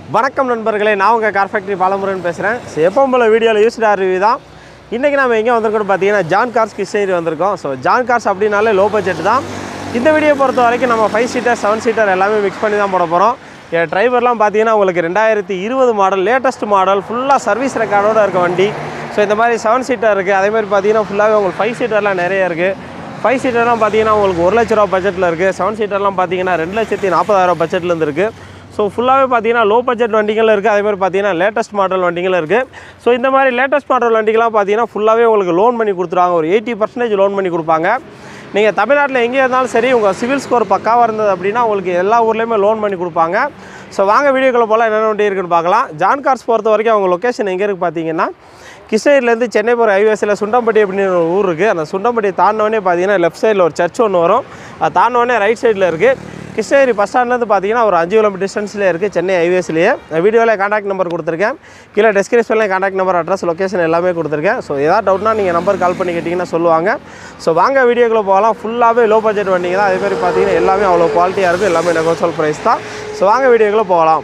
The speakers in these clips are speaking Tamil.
வணக்கம் நண்பர்களே நான் உங்கள் கார் ஃபேக்ட்ரி பாலமுருகன் பேசுகிறேன் ஸோ எப்பவும் போல வீடியோவில் யூஸ்டு ரிவ்யூ தான் இன்றைக்கி நம்ம எங்கே வந்திருக்கோம்னு பார்த்தீங்கன்னா ஜான் கார்ஸ் கிருஷ்ணகிரி வந்திருக்கோம் ஸோ ஜான் கார்ஸ் அப்படின்னாலே லோ பட்ஜெட் தான் இந்த வீடியோ பொறுத்த வரைக்கும் நம்ம ஃபைவ் சீட்டர் செவன் சீட்டர் எல்லாமே மிக்ஸ் பண்ணி தான் போட போகிறோம் என் டிரைவர்லாம் பார்த்தீங்கன்னா உங்களுக்கு ரெண்டாயிரத்தி இருபது மாடல் லேட்டஸ்ட் மாடல் ஃபுல்லாக சர்வீஸ் ரெக்கார்டோடு இருக்க வண்டி ஸோ இந்த மாதிரி செவன் சீட்டர் இருக்குது அதே மாதிரி பார்த்தீங்கன்னா ஃபுல்லாகவே உங்களுக்கு ஃபைவ் சீட்டர்லாம் நிறைய இருக்குது ஃபைவ் சீட்டர்லாம் பார்த்தீங்கன்னா உங்களுக்கு ஒரு லட்ச ரூபா பட்ஜெட்டில் இருக்குது செவன் சீட்டர்லாம் பார்த்தீங்கன்னா ரெண்டு லட்சத்தி நாற்பதாயிரம் பட்ஜெட்லேருந்து இருக்குது ஸோ ஃபுல்லாகவே பார்த்தீங்கன்னா லோ பட்ஜெட் வண்டிகள் இருக்குது அதே மாதிரி பார்த்தீங்கன்னா லேட்டஸ்ட் மாடல் வண்டிகள் இருக்குது ஸோ இந்த மாதிரி லேட்டஸ்ட் மாடல் வண்டிகள்லாம் பார்த்தீங்கன்னா ஃபுல்லாகவே உங்களுக்கு லோன் பண்ணி கொடுத்துருவாங்க ஒரு எயிட்டி பர்சன்டேஜ் லோன் பண்ணி கொடுப்பாங்க நீங்கள் தமிழ்நாட்டில் எங்கே இருந்தாலும் சரி உங்கள் சிவில் ஸ்கோர் பக்காவாக இருந்தது அப்படின்னா உங்களுக்கு எல்லா ஊர்லேயுமே லோன் பண்ணி கொடுப்பாங்க ஸோ வாங்க வீடியோக்குள்ள போல் என்னென்ன வண்டி இருக்குன்னு பார்க்கலாம் ஜான் கார்ஸ் பொறுத்த வரைக்கும் அவங்க லொக்கேஷன் எங்கே இருக்குது பார்த்தீங்கன்னா கிருஷ்ணகிரிலேருந்து சென்னை போகிற ஹைவேஸில் சுண்டம்பட்டி அப்படின்னு ஒரு ஊர் இருக்குது அந்த சுண்டம்பட்டி தாண்டினோடனே பார்த்தீங்கன்னா லெஃப்ட் சைடில் ஒரு சர்ச் ஒன்று வரும் அது தாண்டினோடனே ரைட் சைடில் இருக்குது கிருஷ்ணகிரி பஸ் ஸ்டாண்ட்லேருந்து பார்த்தீங்கன்னா ஒரு அஞ்சு கிலோமீட்டர் டிஸ்டன்ஸ்லேயே இருக்குது சென்னை ஹைவேஸ்லேயே வீடியோவில் காண்டாக்ட் நம்பர் கொடுத்துருக்கேன் கீழே டிஸ்கிரிப்ஷனில் காண்டாக்ட் நம்பர் அட்ரஸ் லொக்கேஷன் எல்லாமே கொடுத்துருக்கேன் ஸோ ஏதாவது டவுட்னா நீங்கள் நம்பர் கால் பண்ணி கேட்டிங்கன்னா சொல்லுவாங்க ஸோ வாங்க வீடியோக்குள்ளே போகலாம் ஃபுல்லாகவே லோ பட்ஜெட் வண்டிங்க தான் அதே மாதிரி பார்த்தீங்கன்னா எல்லாமே அவ்வளோ குவாலிட்டியாக இருக்கும் எல்லாமே நெகோசியல் ப்ரைஸ் தான் ஸோ வாங்க வீடியோக்குள்ளே போகலாம்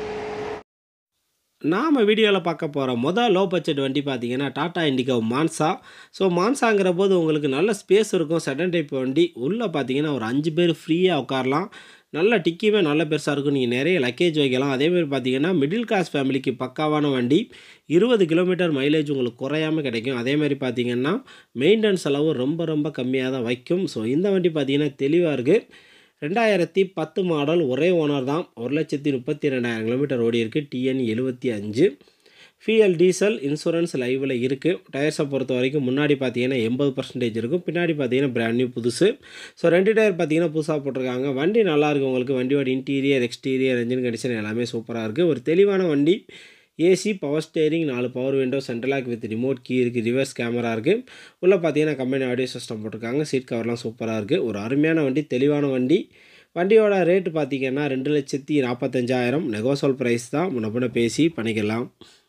நாம் வீடியோவில் பார்க்க போகிற மொதல் லோ பட்ஜெட் வண்டி பார்த்தீங்கன்னா டாடா இண்டிகோ மான்சா ஸோ மான்சாங்கிற போது உங்களுக்கு நல்ல ஸ்பேஸ் இருக்கும் செடன் டைப் வண்டி உள்ளே பார்த்தீங்கன்னா ஒரு அஞ்சு பேர் ஃப்ரீயாக உட்காரலாம் நல்ல டிக்கியுமே நல்ல பெருசாக இருக்கும் நீங்கள் நிறைய லக்கேஜ் வைக்கலாம் அதேமாதிரி பார்த்தீங்கன்னா மிடில் கிளாஸ் ஃபேமிலிக்கு பக்காவான வண்டி இருபது கிலோமீட்டர் மைலேஜ் உங்களுக்கு குறையாமல் கிடைக்கும் அதேமாதிரி பார்த்தீங்கன்னா மெயின்டெனன்ஸ் செலவு ரொம்ப ரொம்ப கம்மியாக தான் வைக்கும் ஸோ இந்த வண்டி பார்த்தீங்கன்னா தெளிவாக இருக்குது ரெண்டாயிரத்தி பத்து மாடல் ஒரே ஓனர் தான் ஒரு லட்சத்தி முப்பத்தி ரெண்டாயிரம் கிலோமீட்டர் ஓடி இருக்குது டிஎன் எழுபத்தி அஞ்சு ஃபிஎல் டீசல் இன்சூரன்ஸ் லைவில் இருக்குது டயர்ஸை பொறுத்த வரைக்கும் முன்னாடி பார்த்தீங்கன்னா எண்பது பர்சன்டேஜ் இருக்கும் பின்னாடி பார்த்தீங்கன்னா பிராண்ட் நியூ புதுசு ஸோ ரெண்டு டயர் பார்த்தீங்கன்னா புதுசாக போட்டிருக்காங்க வண்டி நல்லா இருக்குது உங்களுக்கு வண்டியோட இன்டீரியர் எக்ஸ்டீரியர் என்ஜின் கண்டிஷன் எல்லாமே சூப்பராக இருக்குது ஒரு தெளிவான வண்டி ஏசி பவர் ஸ்டேரிங் நாலு power window central lock with remote key இருக்குது ரிவர்ஸ் கேமரா இருக்குது உள்ளே பார்த்தீங்கன்னா கம்பெனி ஆடியோ சிஸ்டம் போட்டிருக்காங்க சீட் கவர்லாம் சூப்பராக இருக்குது ஒரு அருமையான வண்டி தெளிவான வண்டி வண்டியோட ரேட்டு பார்த்தீங்கன்னா ரெண்டு லட்சத்தி நாற்பத்தஞ்சாயிரம் நெகோசோல் ப்ரைஸ் தான் முன்ன பின்ன பேசி பண்ணிக்கலாம்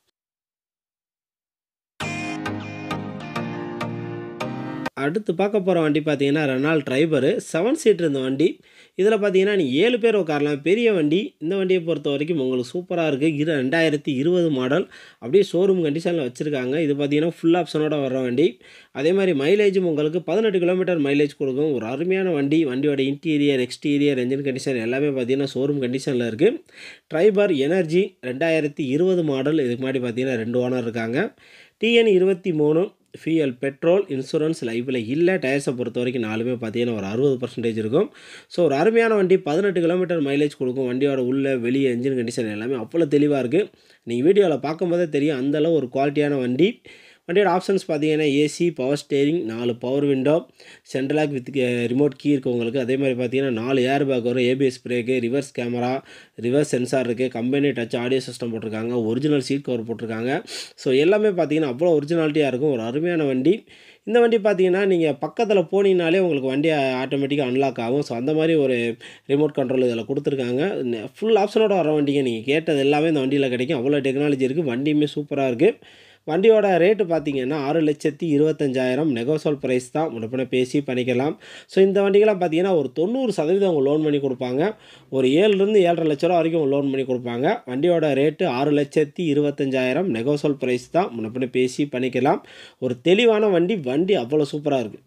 அடுத்து பார்க்க போகிற வண்டி பார்த்தீங்கன்னா ரெனால் ட்ரைபரு செவன் சீட் இருந்த வண்டி இதில் பார்த்தீங்கன்னா நீ ஏழு பேர் உட்காரலாம் பெரிய வண்டி இந்த வண்டியை பொறுத்த வரைக்கும் உங்களுக்கு சூப்பராக இருக்குது இரு ரெண்டாயிரத்தி இருபது மாடல் அப்படியே ஷோரூம் கண்டிஷனில் வச்சுருக்காங்க இது பார்த்தீங்கன்னா ஃபுல் ஆப்ஷனோட வர வண்டி அதே மாதிரி மைலேஜும் உங்களுக்கு பதினெட்டு கிலோமீட்டர் மைலேஜ் கொடுக்கும் ஒரு அருமையான வண்டி வண்டியோட இன்டீரியர் எக்ஸ்டீரியர் என்ஜின் கண்டிஷன் எல்லாமே பார்த்தீங்கன்னா ஷோரூம் கண்டிஷனில் இருக்குது ட்ரைபர் எனர்ஜி ரெண்டாயிரத்தி இருபது மாடல் இதுக்கு முன்னாடி பார்த்தீங்கன்னா ரெண்டு ஓனர் இருக்காங்க டிஎன் இருபத்தி மூணு ஃபிஎல் பெட்ரோல் இன்சூரன்ஸ் லைஃப்பில் இல்லை டயர்ஸை பொறுத்த வரைக்கும் நாலுமே பார்த்தீங்கன்னா ஒரு அறுபது பர்சன்டேஜ் இருக்கும் ஸோ ஒரு அருமையான வண்டி பதினெட்டு கிலோமீட்டர் மைலேஜ் கொடுக்கும் வண்டியோட உள்ள வெளியே என்ஜின் கண்டிஷன் எல்லாமே அவ்வளோ தெளிவாக இருக்குது நீங்கள் வீடியோவில் பார்க்கும்போதே தெரியும் அந்தளவு ஒரு குவாலிட்டியான வண்டி வண்டியோட ஆப்ஷன்ஸ் பார்த்தீங்கன்னா ஏசி பவர் ஸ்டேரிங் நாலு power window central lock with remote key இருக்குது உங்களுக்கு அதே மாதிரி பார்த்தீங்கன்னா நாலு ஏர் பேக் வரும் ABS brake reverse camera reverse sensor இருக்குது கம்பெனி டச் ஆடியோ சிஸ்டம் போட்டிருக்காங்க ஒரிஜினல் சீட் கவர் போட்டிருக்காங்க ஸோ எல்லாமே பார்த்தீங்கன்னா அவ்வளோ ஒரிஜினாலிட்டியாக இருக்கும் ஒரு அருமையான வண்டி இந்த வண்டி பார்த்தீங்கன்னா நீங்கள் பக்கத்தில் போனீங்கனாலே உங்களுக்கு வண்டி ஆட்டோமேட்டிக்காக அன்லாக் ஆகும் ஸோ அந்த மாதிரி ஒரு ரிமோட் கண்ட்ரோல் இதில் கொடுத்துருக்காங்க ஃபுல் ஆப்ஷனோட வர வண்டிங்க நீங்கள் கேட்டது எல்லாமே இந்த வண்டியில் கிடைக்கும் அவ்வளோ டெக்னாலஜி இருக்குது வண்டியுமே சூப்பராக இருக்குது வண்டியோட ரேட்டு பார்த்தீங்கன்னா ஆறு லட்சத்தி இருபத்தஞ்சாயிரம் நெகோசோல் ப்ரைஸ் தான் முன்னப்பின பேசி பண்ணிக்கலாம் ஸோ இந்த வண்டிகளாம் பார்த்தீங்கன்னா ஒரு தொண்ணூறு சதவீதம் அவங்க லோன் பண்ணி கொடுப்பாங்க ஒரு ஏழுலேருந்து ஏழரை லட்ச ரூபா வரைக்கும் லோன் பண்ணி கொடுப்பாங்க வண்டியோட ரேட்டு ஆறு லட்சத்தி இருபத்தஞ்சாயிரம் நெகோசோல் ப்ரைஸ் தான் முன்னப்பின பேசி பண்ணிக்கலாம் ஒரு தெளிவான வண்டி வண்டி அவ்வளோ சூப்பராக இருக்குது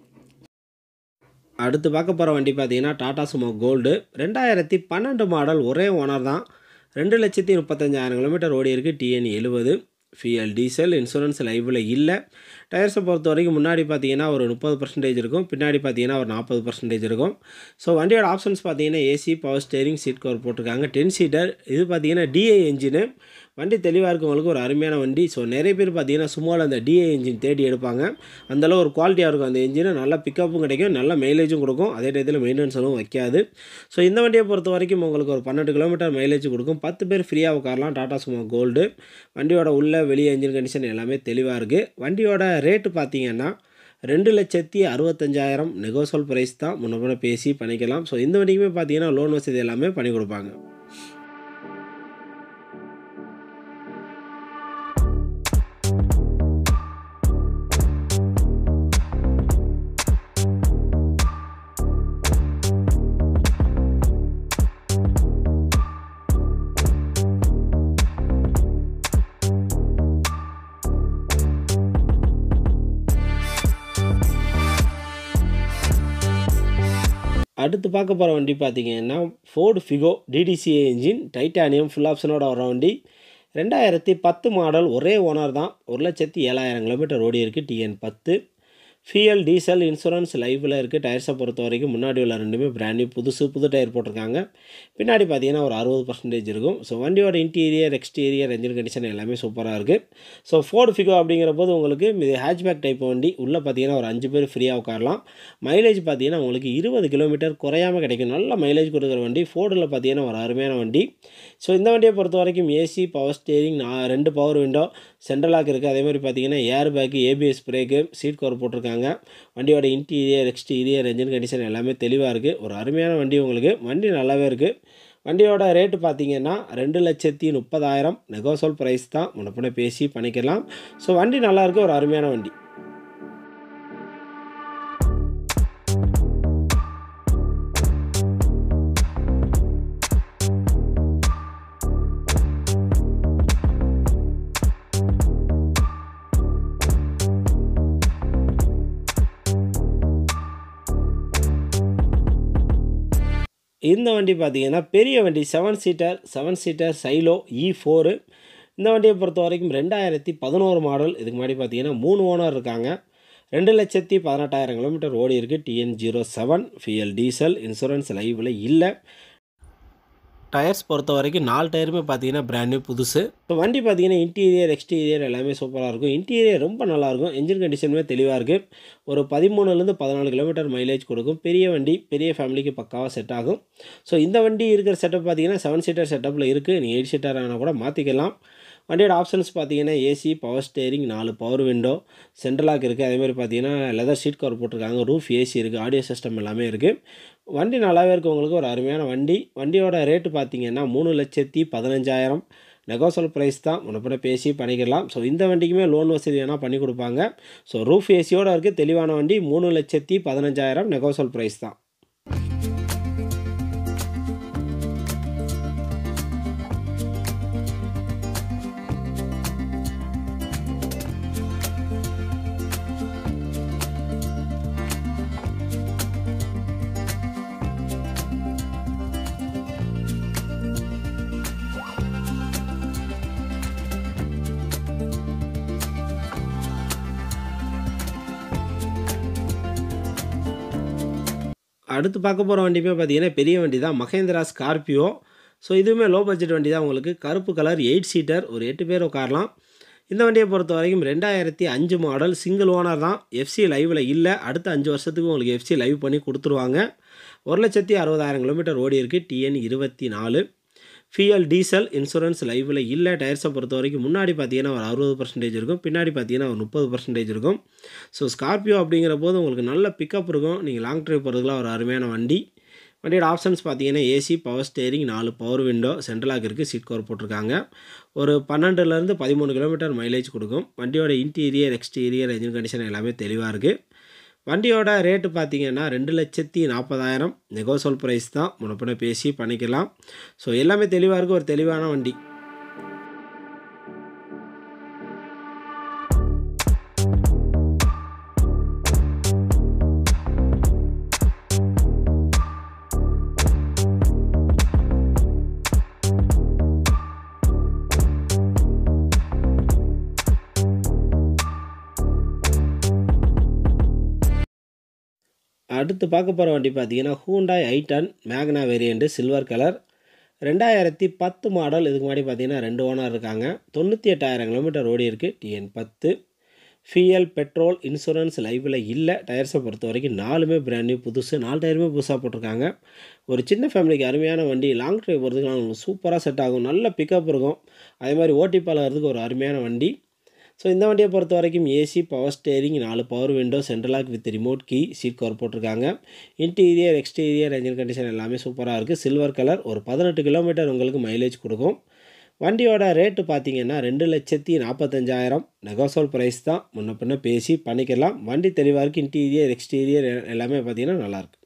அடுத்து பார்க்க போகிற வண்டி பார்த்தீங்கன்னா டாடா சுமோ கோல்டு ரெண்டாயிரத்தி பன்னெண்டு மாடல் ஒரே ஓனர் தான் ரெண்டு லட்சத்தி முப்பத்தஞ்சாயிரம் கிலோமீட்டர் ஓடி இருக்குது டிஎன் எழுபது ஃபிஎல் டீசல் இன்சூரன்ஸ் லைவில் இல்லை டயர்ஸை பொறுத்த வரைக்கும் முன்னாடி பார்த்தீங்கன்னா ஒரு முப்பது பர்சன்டேஜ் இருக்கும் பின்னாடி பார்த்தீங்கன்னா ஒரு நாற்பது பர்சன்டேஜ் இருக்கும் ஸோ வண்டியோட ஆப்ஷன்ஸ் பார்த்தீங்கன்னா AC power steering seat cover போட்டிருக்காங்க டென் சீட்டர் இது பார்த்தீங்கன்னா டிஐ என்ஜினு வண்டி தெளிவாக இருக்கவங்களுக்கு ஒரு அருமையான வண்டி ஸோ நிறைய பேர் பார்த்தீங்கன்னா சும்மாவில் அந்த டிஐ என்ஜின் தேடி எடுப்பாங்க அந்தளவு ஒரு குவாலிட்டியாக இருக்கும் அந்த என்ஜினை நல்ல பிக்கப்பும் கிடைக்கும் நல்ல மைலேஜும் கொடுக்கும் அதே டயத்தில் மெயின்டெனன்ஸும் வைக்காது ஸோ இந்த வண்டியை பொறுத்த வரைக்கும் உங்களுக்கு ஒரு பன்னெண்டு கிலோமீட்டர் மைலேஜ் கொடுக்கும் பத்து பேர் ஃப்ரீயாக உட்காரலாம் டாடா சுமோ கோல்டு வண்டியோட உள்ள வெளியே என்ஜின் கண்டிஷன் எல்லாமே தெளிவாக இருக்குது வண்டியோட ரேட்டு பார்த்தீங்கன்னா ரெண்டு லட்சத்தி அறுபத்தஞ்சாயிரம் நெகோசோல் ப்ரைஸ் தான் முன்ன பின்ன பேசி பண்ணிக்கலாம் ஸோ இந்த வண்டிக்குமே பார்த்தீங்கன்னா லோன் வசதி எல்லாமே பண்ணி கொடுப்பாங்க அடுத்து பார்க்க போகிற வண்டி பார்த்தீங்கன்னா Ford Figo TDCi engine titanium full ஆப்ஷனோட வர வண்டி ரெண்டாயிரத்தி பத்து மாடல் ஒரே ஓனர் தான் ஒரு லட்சத்தி ஏழாயிரம் கிலோமீட்டர் ஓடி இருக்குது டிஎன் பத்து ஃபியல் டீசல் இன்சூரன்ஸ் லைஃப்பில் இருக்குது டயர்ஸை பொறுத்த வரைக்கும் முன்னாடி உள்ள ரெண்டுமே பிராண்ட் நியூ புதுசு புது டயர் போட்டிருக்காங்க பின்னாடி பார்த்தீங்கன்னா ஒரு அறுபது பர்சன்டேஜ் இருக்கும் ஸோ வண்டியோட இன்டீரியர் எக்ஸ்டீரியர் என்ஜின் கண்டிஷன் எல்லாமே சூப்பராக இருக்குது ஸோ ஃபோர்டு ஃபிகோ அப்படிங்கிற போது உங்களுக்கு இது ஹேட்ச்பேக் டைப் வண்டி உள்ளே பார்த்தீங்கன்னா ஒரு அஞ்சு பேர் ஃப்ரீயாக உட்காரலாம் மைலேஜ் பார்த்தீங்கன்னா உங்களுக்கு இருபது கிலோமீட்டர் குறையாமல் கிடைக்கும் நல்ல மைலேஜ் கொடுக்குற வண்டி ஃபோர்டில் பார்த்தீங்கன்னா ஒரு அருமையான வண்டி ஸோ இந்த வண்டியை பொறுத்த வரைக்கும் ஏசி பவர் ஸ்டேரிங் நான் ரெண்டு பவர் விண்டோ சென்ட்ரல் லாக் இருக்குது அதே மாதிரி பார்த்தீங்கன்னா air bag ABS brake seat cover போட்டிருக்காங்க வண்டியோட இன்டீரியர் எக்ஸ்டீரியர் என்ஜின் கண்டிஷன் எல்லாமே தெளிவாக இருக்குது ஒரு அருமையான வண்டி உங்களுக்கு வண்டி நல்லாவே இருக்குது வண்டியோட ரேட்டு பார்த்தீங்கன்னா ரெண்டு லட்சத்தி முப்பதாயிரம் நெகோசோல் ப்ரைஸ் தான் முன்னப்பின பேசி பண்ணிக்கலாம் ஸோ வண்டி நல்லாயிருக்கு ஒரு அருமையான வண்டி இந்த வண்டி பார்த்தீங்கன்னா பெரிய வண்டி seven seater seven seater Xylo E four இந்த வண்டியை பொறுத்த வரைக்கும் ரெண்டாயிரத்தி பதினோரு மாடல் இதுக்கு முன்னாடி பார்த்தீங்கன்னா மூணு ஓனர் இருக்காங்க ரெண்டு லட்சத்தி பதினெட்டாயிரம் கிலோமீட்டர் ஓடி இருக்குது TN zero seven fuel diesel insurance லைவில் இல்லை டயர்ஸ் பொறுத்த வரைக்கும் நாலு டயருமே பார்த்தீங்கன்னா பிராண்ட் நியூ புதுசு இப்போ வண்டி பார்த்தீங்கன்னா இன்டீரியர் எக்ஸ்டீரியர் எல்லாமே சூப்பராக இருக்கும் இன்டீரியர் ரொம்ப நல்லாயிருக்கும் என்ஜின் கண்டிஷனுமே தெளிவாக இருக்குது ஒரு பதிமூணுலேருந்து பதினாலு கிலோமீட்டர் மைலேஜ் கொடுக்கும் பெரிய வண்டி பெரிய ஃபேமிலிக்கு பக்காவாக செட் ஆகும் ஸோ இந்த வண்டி இருக்கிற செட்டப் பார்த்தீங்கன்னா செவன் சீட்டர் செட்டப்பில் இருக்குது நீங்கள் எயிட் சீட்டர் ஆனால் கூட மாற்றிக்கலாம் வண்டியோட ஆப்ஷன்ஸ் பார்த்தீங்கன்னா ஏசி பவர் ஸ்டேரிங் நாலு பவர் விண்டோ சென்ட்ரலாக் இருக்குது அதேமாதிரி பார்த்தீங்கன்னா லெதர் சீட் கவர் போட்டிருக்காங்க ரூஃப் ஏசி இருக்குது ஆடியோ சிஸ்டம் எல்லாமே இருக்குது வண்டி நல்லாவே இருக்குது உங்களுக்கு ஒரு அருமையான வண்டி வண்டியோட ரேட்டு பார்த்தீங்கன்னா மூணு லட்சத்தி பதினஞ்சாயிரம் நெகோசல் ப்ரைஸ் தான் முன்னப்பின பேசி பண்ணிக்கலாம் ஸோ இந்த வண்டிக்குமே லோன் வசதி வேணால் பண்ணி கொடுப்பாங்க ஸோ ரூஃப் ஏசியோடு இருக்குது தெளிவான வண்டி மூணு லட்சத்தி பதினஞ்சாயிரம் நெகோசல் ப்ரைஸ் தான் அடுத்து பார்க்க போகிற வண்டியுமே பார்த்தீங்கன்னா பெரிய வண்டி தான் மகேந்திரா ஸ்கார்பியோ ஸோ இதுவுமே லோ பட்ஜெட் வண்டி தான் உங்களுக்கு கருப்பு கலர் எயிட் சீட்டர் ஒரு எட்டு பேர் உட்காரலாம் இந்த வண்டியை பொறுத்த வரைக்கும் ரெண்டாயிரத்தி அஞ்சு மாடல் சிங்கிள் ஓனர் தான் எஃப்சி லைவில் இல்லை அடுத்த அஞ்சு வருஷத்துக்கு உங்களுக்கு எஃப்சி லைவ் பண்ணி கொடுத்துருவாங்க ஒரு லட்சத்தி அறுபதாயிரம் கிலோமீட்டர் ஓடி இருக்குது டிஎன் இருபத்தி நாலு ஃபியல் டீசல் இன்சூரன்ஸ் லைவில் இல்லை டயர்ஸை பொறுத்த வரைக்கும் முன்னாடி பார்த்தீங்கன்னா ஒரு அறுபது பர்சன்டேஜ் இருக்கும் பின்னாடி பார்த்தீங்கன்னா ஒரு முப்பது பர்சன்டேஜ் இருக்கும் ஸோ ஸ்கார்பியோ அப்படிங்கிற போது உங்களுக்கு நல்ல பிக்கப் இருக்கும் நீங்கள் லாங் ட்ரைவ் போகிறதுக்குலாம் ஒரு அருமையான வண்டி வண்டியோட ஆப்ஷன்ஸ் பார்த்தீங்கன்னா ஏசி பவர் ஸ்டேரிங் நாலு பவர் விண்டோ சென்ட்ரலாக இருக்குது சீட் கவர் போட்டிருக்காங்க ஒரு பன்னெண்டுலேருந்து பதிமூணு கிலோமீட்டர் மைலேஜ் கொடுக்கும் வண்டியோட இன்டீரியர் எக்ஸ்டீரியர் என்ஜின் கண்டிஷன் எல்லாமே தெளிவாக இருக்குது வண்டியோட ரேட்டு பார்த்தீங்கன்னா ரெண்டு லட்சத்தி நாற்பதாயிரம் நெகோசோல் ப்ரைஸ் தான் முன்னப்பின பேசி பண்ணிக்கலாம் ஸோ எல்லாமே தெளிவாக இருக்குது ஒரு தெளிவான வண்டி அடுத்து பார்க்க போகிற வண்டி பார்த்தீங்கன்னா ஹூண்டாய் ஐட்டன் மேக்னா வேரியண்ட்டு சில்வர் கலர் ரெண்டாயிரத்தி பத்து மாடல் இதுக்கு முன்னாடி பார்த்தீங்கன்னா ரெண்டு ஓனர் இருக்காங்க தொண்ணூற்றி எட்டாயிரம் கிலோமீட்டர் ஓடி இருக்குது டிஎன் பத்து ஃபியல் பெட்ரோல் இன்சூரன்ஸ் லைவில் இல்லை டயர்ஸை பொறுத்த வரைக்கும் நாலுமே பிராண்ட் நியூ புதுசு நாலு டயருமே புதுசாக போட்டிருக்காங்க ஒரு சின்ன ஃபேமிலிக்கு அருமையான வண்டி லாங் ட்ரைவ் போகிறதுக்கு உங்களுக்கு சூப்பராக செட் ஆகும் நல்ல பிக்கப் இருக்கும் அதே மாதிரி ஓட்டி பழகிறதுக்கு ஒரு அருமையான வண்டி ஸோ இந்த வண்டியை பொறுத்த வரைக்கும் ஏசி பவர் ஸ்டேரிங் நாலு power window central lock with remote key seat cover போட்டிருக்காங்க இன்டீரியர் எக்ஸ்டீரியர் என்ஜின் கண்டிஷன் எல்லாமே சூப்பராக இருக்குது சில்வர் கலர் ஒரு பதினெட்டு கிலோமீட்டர் உங்களுக்கு மைலேஜ் கொடுக்கும் வண்டியோட ரேட்டு பார்த்தீங்கன்னா ரெண்டு லட்சத்தி நாற்பத்தஞ்சாயிரம் நெகோசோல் ப்ரைஸ் தான் முன்ன பின்ன பேசி பண்ணிக்கலாம் வண்டி தெளிவாக இருக்குது இன்டீரியர் எக்ஸ்டீரியர் எல்லாமே பார்த்தீங்கன்னா நல்லாயிருக்கு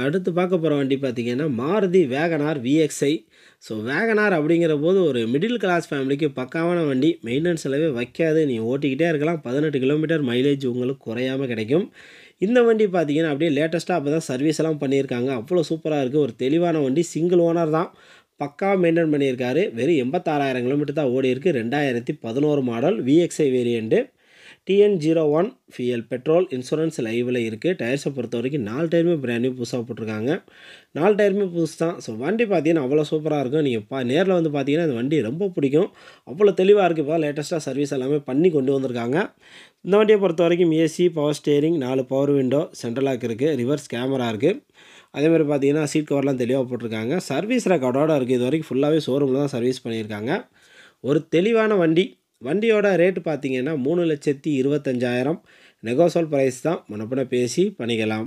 அடுத்து பார்க்க போகிற வண்டி பார்த்தீங்கன்னா Maruti WagonR VXI so WagonR அப்படிங்கிற போது ஒரு மிடில் கிளாஸ் ஃபேமிலிக்கு பக்காவான வண்டி மெயின்டெனன்ஸ் செலவே வைக்காது நீ ஓட்டிக்கிட்டே இருக்கலாம் பதினெட்டு கிலோமீட்டர் மைலேஜ் உங்களுக்கு குறையாமல் கிடைக்கும் இந்த வண்டி பார்த்தீங்கன்னா அப்படியே லேட்டஸ்ட்டாக அப்போ தான் சர்வீஸ் எல்லாம் பண்ணியிருக்காங்க அவ்வளோ சூப்பராக இருக்குது ஒரு தெளிவான வண்டி சிங்கிள் ஓனர் தான் பக்கா மெயின்டைன் பண்ணியிருக்காரு வெறும் எண்பத்தாறாயிரம் கிலோமீட்டர் தான் ஓடி இருக்குது ரெண்டாயிரத்தி பதினோரு model VXI variant TN zero one fuel petrol insurance லைவில் இருக்குது டயர்ஸை பொறுத்த வரைக்கும் நாலு டயருமே பிராண்ட் நியூ புதுசாக போட்டிருக்காங்க நாலு டயருமே புதுசு தான் ஸோ வண்டி பார்த்தீங்கன்னா அவ்வளோ சூப்பராக இருக்கும் நீங்கள் பா நேரில் வந்து பார்த்தீங்கன்னா இந்த வண்டி ரொம்ப பிடிக்கும் அவ்வளோ தெளிவாக இருக்குது இப்போ லேட்டஸ்ட்டாக சர்வீஸ் எல்லாமே பண்ணி கொண்டு வந்திருக்காங்க இந்த வண்டியை பொறுத்த வரைக்கும் ஏசி பவர் ஸ்டேரிங் நாலு பவர் விண்டோ சென்ட்ரல் லாக் இருக்குது ரிவர்ஸ் கேமரா இருக்குது அதேமாதிரி பார்த்தீங்கன்னா சீட் கவர்லாம் தெளிவாக போட்டிருக்காங்க சர்வீஸ் ரெக்கார்டோட இருக்குது இது வரைக்கும் ஃபுல்லாகவே ஷோரூமில் தான் சர்வீஸ் பண்ணியிருக்காங்க ஒரு தெளிவான வண்டி வண்டியோட ரேட்டு பார்த்தீங்கன்னா மூணு லட்சத்தி இருபத்தஞ்சாயிரம் நெகோசோல் ப்ரைஸ் தான் முன்னப்பின பேசி பண்ணிக்கலாம்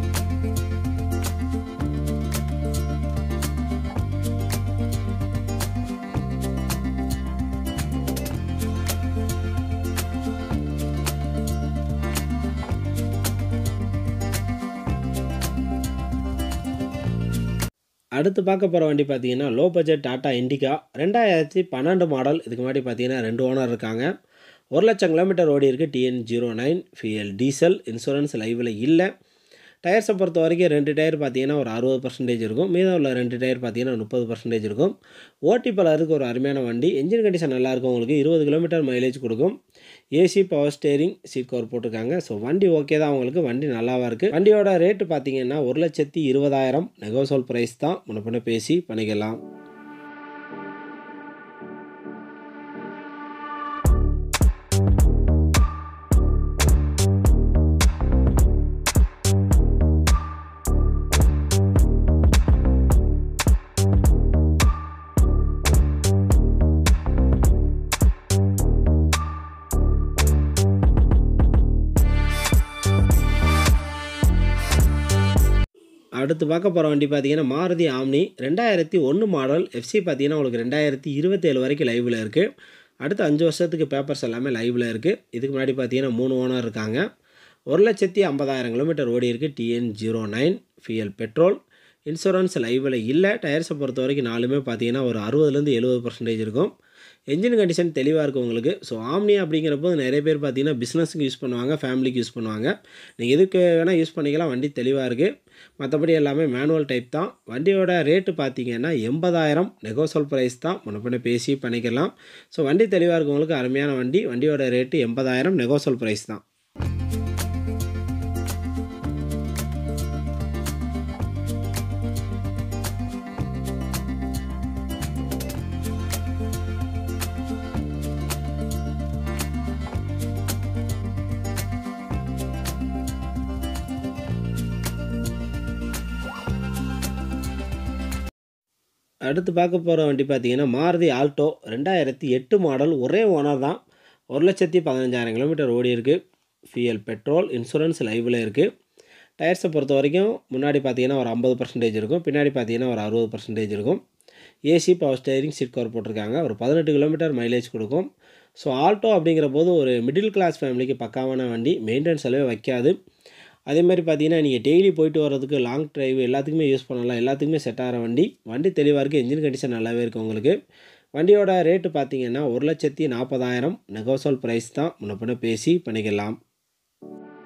அடுத்து பார்க்க போகிற வண்டி பார்த்தீங்கன்னா லோ பட்ஜெட் டாட்டா இண்டிகா ரெண்டாயிரத்தி பன்னெண்டு மாடல் இதுக்கு முன்னாடி பார்த்தீங்கன்னா ரெண்டு ஓனர் இருக்காங்க ஒரு லட்சம் கிலோமீட்டர் ஓடி இருக்குது TN zero nine fuel diesel insurance லைவில் இல்லை டயர்ஸை பொறுத்த வரைக்கும் ரெண்டு டயர் பார்த்தீங்கன்னா ஒரு அறுபது பர்சன்டேஜ் இருக்கும் மீதம் உள்ள ரெண்டு டயர் பார்த்தீங்கன்னா முப்பது பர்சன்டேஜ் இருக்கும் ஓட்டி பலருக்கு ஒரு அருமையான வண்டி என்ஜின் கண்டிஷன் நல்லாயிருக்கும் உங்களுக்கு இருபது கிலோமீட்டர் மைலேஜ் கொடுக்கும் AC power steering seat cover போட்டிருக்காங்க ஸோ வண்டி ஓகே தான் உங்களுக்கு வண்டி நல்லாவாக இருக்குது வண்டியோட ரேட்டு பார்த்தீங்கன்னா ஒரு லட்சத்தி இருபதாயிரம் நெகோசோல் ப்ரைஸ் தான் முன்ன பின்ன பேசி பண்ணிக்கலாம் அடுத்து பார்க்க போகிற வண்டி பார்த்தீங்கன்னா மாருதி ஆம்னி ரெண்டாயிரத்தி ஒன்று மாடல் எஃப்சி பார்த்தீங்கன்னா உங்களுக்கு ரெண்டாயிரத்தி இருபத்தேழு வரைக்கும் லைவில் இருக்குது அடுத்த அஞ்சு வருஷத்துக்கு பேப்பர்ஸ் எல்லாமே லைவில் இருக்குது இதுக்கு முன்னாடி பார்த்தீங்கன்னா மூணு ஓனர் இருக்காங்க ஒரு லட்சத்தி ஐம்பதாயிரம் கிலோமீட்டர் ஓடி இருக்குது TN zero nine fuel petrol insurance லைவில் இல்லை டயர்ஸை பொறுத்த வரைக்கும் நாலுமே பார்த்தீங்கன்னா ஒரு அறுபதுலேருந்து எழுபது பர்சன்டேஜ் இருக்கும் என்ஜின் கண்டிஷன் தெளிவாக இருக்கும் உங்களுக்கு ஸோ ஆம்னி அப்படிங்கிறப்போ நிறைய பேர் பார்த்தீங்கன்னா பிஸ்னஸுக்கு யூஸ் பண்ணுவாங்க ஃபேமிலிக்கு யூஸ் பண்ணுவாங்க நீங்கள் எதுக்கு வேணால் யூஸ் பண்ணிக்கலாம் வண்டி தெளிவாக இருக்குது மற்றபடி எல்லாமே மேனுவல் டைப் தான் வண்டியோட ரேட்டு பார்த்தீங்கன்னா எண்பதாயிரம் நெகோசல் ப்ரைஸ் தான் முன்னப்பின்ன பேசி பண்ணிக்கலாம் ஸோ வண்டி தெளிவாக இருக்கவங்களுக்கு அருமையான வண்டி வண்டியோட ரேட்டு எண்பதாயிரம் நெகோசல் ப்ரைஸ் தான் அடுத்து பார்க்க போகிற வண்டி பார்த்தீங்கன்னா மாருதி ஆல்டோ ரெண்டாயிரத்தி எட்டு மாடல் ஒரே ஓனர் தான் ஒரு லட்சத்தி பதினஞ்சாயிரம் கிலோமீட்டர் ஓடி இருக்குது ஃபிஎல் பெட்ரோல் இன்சூரன்ஸ் லைவில் இருக்குது டயர்ஸை பொறுத்த வரைக்கும் முன்னாடி பார்த்தீங்கன்னா ஒரு ஐம்பது பர்சன்டேஜ் இருக்கும் பின்னாடி பார்த்தீங்கன்னா ஒரு அறுபது பர்சன்டேஜ் இருக்கும் AC power steering seat cover போட்டிருக்காங்க ஒரு பதினெட்டு கிலோமீட்டர் மைலேஜ் கொடுக்கும் ஸோ ஆல்டோ அப்படிங்கிற போது ஒரு மிடில் கிளாஸ் ஃபேமிலிக்கு பக்காவான வண்டி மெயின்டெனன்ஸ் செலவே வைக்காது அதே மாதிரி பார்த்தீங்கன்னா நீங்கள் டெய்லி போயிட்டு வர்றதுக்கு லாங் டிரைவ் எல்லாத்துக்குமே யூஸ் பண்ணலாம் எல்லாத்துக்குமே செட் ஆகிற வண்டி வண்டி தெளிவாக இருக்குது என்ஜின் கண்டிஷன் நல்லாவே இருக்குது உங்களுக்கு வண்டியோட ரேட்டு பார்த்தீங்கன்னா ஒரு லட்சத்தி நாற்பதாயிரம் நெகோசல் ப்ரைஸ் தான் முன்ன பின்ன பேசி பண்ணிக்கலாம்